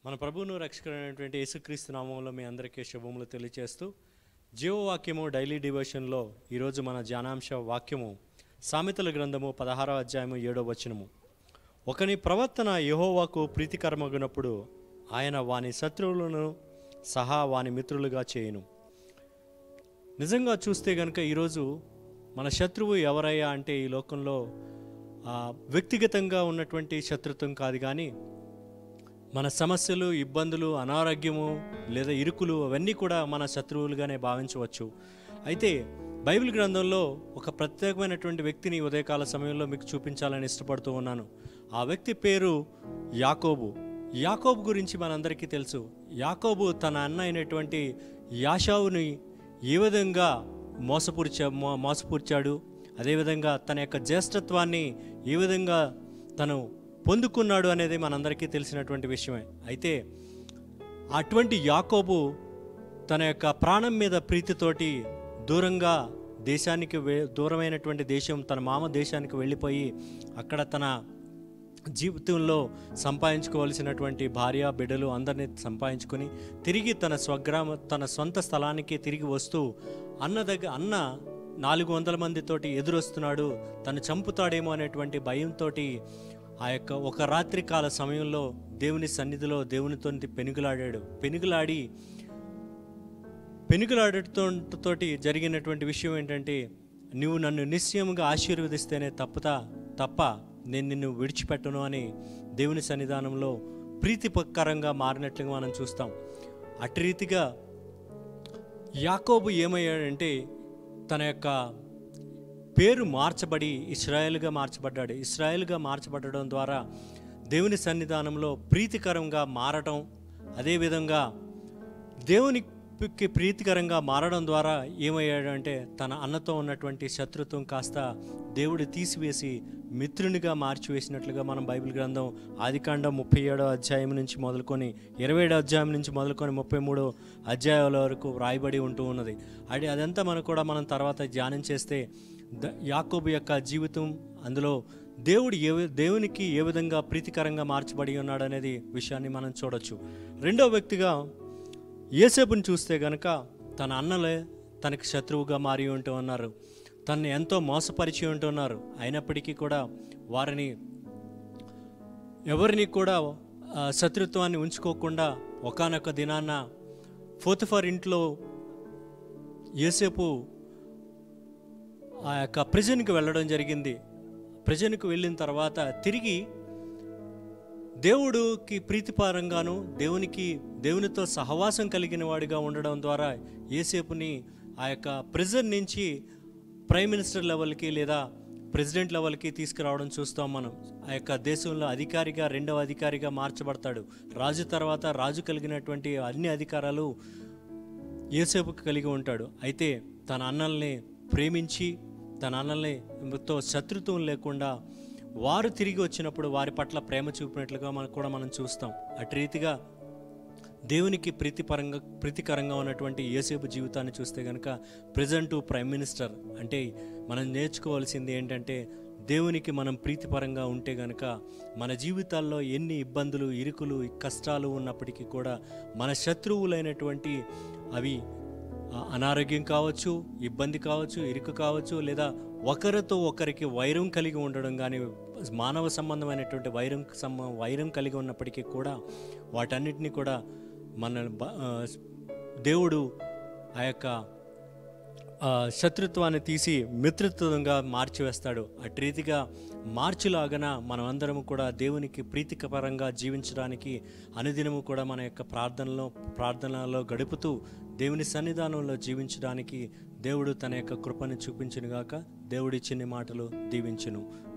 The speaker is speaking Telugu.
మన ప్రభువును రక్షకుడైనటువంటి యేసుక్రీస్తు నామంలో మీ అందరికీ శుభములు తెలియజేస్తూ జీవవాక్యము డైలీ డివోషన్లో ఈరోజు మన ధ్యానాంశ వాక్యము సామెతల గ్రంథము పదహారవ అధ్యాయము ఏడో వచనము ఒకని ప్రవర్తన యెహోవాకు ప్రీతికరమగినప్పుడు ఆయన వాని శత్రువులను సహా వాని మిత్రులుగా చేయును నిజంగా చూస్తే కనుక ఈరోజు మన శత్రువు ఎవరయ్యా అంటే ఈ లోకంలో ఆ, వ్యక్తిగతంగా ఉన్నటువంటి శత్రుత్వం కాదు కానీ మన సమస్యలు ఇబ్బందులు అనారోగ్యము లేదా ఇరుకులు అవన్నీ కూడా మన శత్రువులుగానే భావించవచ్చు అయితే బైబిల్ గ్రంథంలో ఒక ప్రత్యేకమైనటువంటి వ్యక్తిని ఈ ఉదయకాల సమయంలో మీకు చూపించాలని ఇష్టపడుతూ ఉన్నాను ఆ వ్యక్తి పేరు యాకోబు యాకోబు గురించి మనందరికీ తెలుసు యాకోబు తన అన్న అయినటువంటి యాషావుని ఏ విధంగా మోసపూర్చా మో మోసపూర్చాడు అదేవిధంగా తన యొక్క జ్యేష్ఠత్వాన్ని ఏ విధంగా తను పొందుకున్నాడు అనేది మనందరికీ తెలిసినటువంటి విషయమే అయితే అటువంటి యాకోబు తన యొక్క ప్రాణం మీద ప్రీతితోటి దూరంగా దేశానికి వే దూరమైనటువంటి దేశం తన మామ దేశానికి వెళ్ళిపోయి అక్కడ తన జీవితంలో సంపాదించుకోవాల్సినటువంటి భార్య బిడ్డలు అందరినీ సంపాదించుకొని తిరిగి తన స్వగ్రామ తన సొంత స్థలానికి తిరిగి వస్తూ అన్న దగ్గర అన్న నాలుగు వందల మందితోటి ఎదురొస్తున్నాడు తను చంపుతాడేమో అనేటువంటి భయంతో ఆ యొక్క ఒక రాత్రి కాల సమయంలో దేవుని సన్నిధిలో దేవునితో పెనుగులాడాడు పెనుగులాడి పెనుగులాడటతోటి జరిగినటువంటి విషయం ఏంటంటే నువ్వు నన్ను నిశ్చయముగా ఆశీర్వదిస్తేనే తప్పుతా తప్ప నేను నిన్ను విడిచిపెట్టను అని దేవుని సన్నిధానంలో ప్రీతిపకరంగా మారినట్లుగా మనం చూస్తాం అటు రీతిగా యాకోబు ఏమయ్యాడంటే తన యొక్క పేరు మార్చబడి ఇస్రాయేల్గా మార్చబడ్డాడు ఇస్రాయేల్గా మార్చబడడం ద్వారా దేవుని సన్నిధానంలో ప్రీతికరంగా మారటం అదేవిధంగా దేవునికి ప్రీతికరంగా మారడం ద్వారా ఏమయ్యాడంటే తన అన్నతో ఉన్నటువంటి శత్రుత్వం కాస్త దేవుడు తీసివేసి మిత్రునిగా మార్చివేసినట్లుగా మనం బైబిల్ గ్రంథం ఆదికాండం ముప్పై ఏడో అధ్యాయం నుంచి మొదలుకొని ఇరవై ఏడో అధ్యాయం నుంచి మొదలుకొని ముప్పై మూడో అధ్యాయాల వరకు రాయబడి ఉంటూ ఉన్నది అది అదంతా మనం కూడా మనం తర్వాత ధ్యానం చేస్తే ద- యాకోబు యొక్క జీవితం అందులో దేవుడు ఏ వి- దేవునికి ఏ విధంగా ప్రీతికరంగా మార్చబడి ఉన్నాడు అనేది విషయాన్ని మనం చూడొచ్చు రెండో వ్యక్తిగా ఏసేపుని చూస్తే గనక తన అన్నలే తనకి శత్రువుగా మారి ఉంటూ ఉన్నారు తనని ఎంతో మోసపరిచి ఉంటున్నారు అయినప్పటికీ కూడా వారిని ఎవరిని కూడా ఆ, శత్రుత్వాన్ని ఉంచుకోకుండా ఒకానొక దినాన్న ఫోర్తిఫర్ ఇంట్లో ఏసేపు ఆ యొక్క ప్రిజన్కి వెళ్ళడం జరిగింది ప్రిజన్కి వెళ్ళిన తర్వాత తిరిగి దేవుడికి ప్రీతిపారంగాను దేవునికి దేవునితో సహవాసం కలిగిన వాడిగా ఉండడం ద్వారా ఏసేపుని ఆ యొక్క ప్రెసిడెంట్ నుంచి ప్రైమ్ మినిస్టర్ లెవెల్కి లేదా ప్రెసిడెంట్ లెవెల్కి తీసుకురావడం చూస్తాం మనం ఆ యొక్క దేశంలో అధికారిగా రెండవ అధికారిగా మార్చబడతాడు రాజు తర్వాత రాజు కలిగినటువంటి అన్ని అధికారాలు ఏసేపుకి కలిగి ఉంటాడు అయితే తన అన్నల్ని ప్రేమించి తన అన్నల్ని తో శత్రుత్వం లేకుండా వారు తిరిగి వచ్చినప్పుడు వారి పట్ల ప్రేమ చూపినట్లుగా మనం కూడా మనం చూస్తాం అటు రీతిగా దేవునికి ప్రీతిపరంగా ప్రీతికరంగా ఉన్నటువంటి యేసేపు జీవితాన్ని చూస్తే కనుక ప్రజెంట్ ప్రైమ్ మినిస్టర్ అంటే మనం నేర్చుకోవాల్సింది ఏంటంటే దేవునికి మనం ప్రీతిపరంగా ఉంటే గనక మన జీవితాల్లో ఎన్ని ఇబ్బందులు ఇరుకులు కష్టాలు ఉన్నప్పటికీ కూడా మన శత్రువులైనటువంటి అవి ఆ, అనారోగ్యం కావచ్చు ఇబ్బంది కావచ్చు ఇరుకు కావచ్చు లేదా ఒకరితో ఒకరికి వైరం కలిగి ఉండడం కానీ మానవ సంబంధమైనటువంటి వైరం సంబ వైరం కలిగి ఉన్నప్పటికీ కూడా వాటన్నిటిని కూడా మన బ- ఆ, దేవుడు ఆ యొక్క ఆ, శత్రుత్వాన్ని తీసి మిత్రత్వంగా మార్చివేస్తాడు అటు రీతిగా మార్చులాగన మనం అందరం కూడా దేవునికి ప్రీతికపరంగా జీవించడానికి అనుదినము కూడా మన యొక్క ప్రార్థనలో ప్రార్థనలో గడుపుతూ దేవుని సన్నిధానంలో జీవించడానికి దేవుడు తన యొక్క కృపను చూపించునుగాక దేవుడి చిన్ని మాటలు దీవించును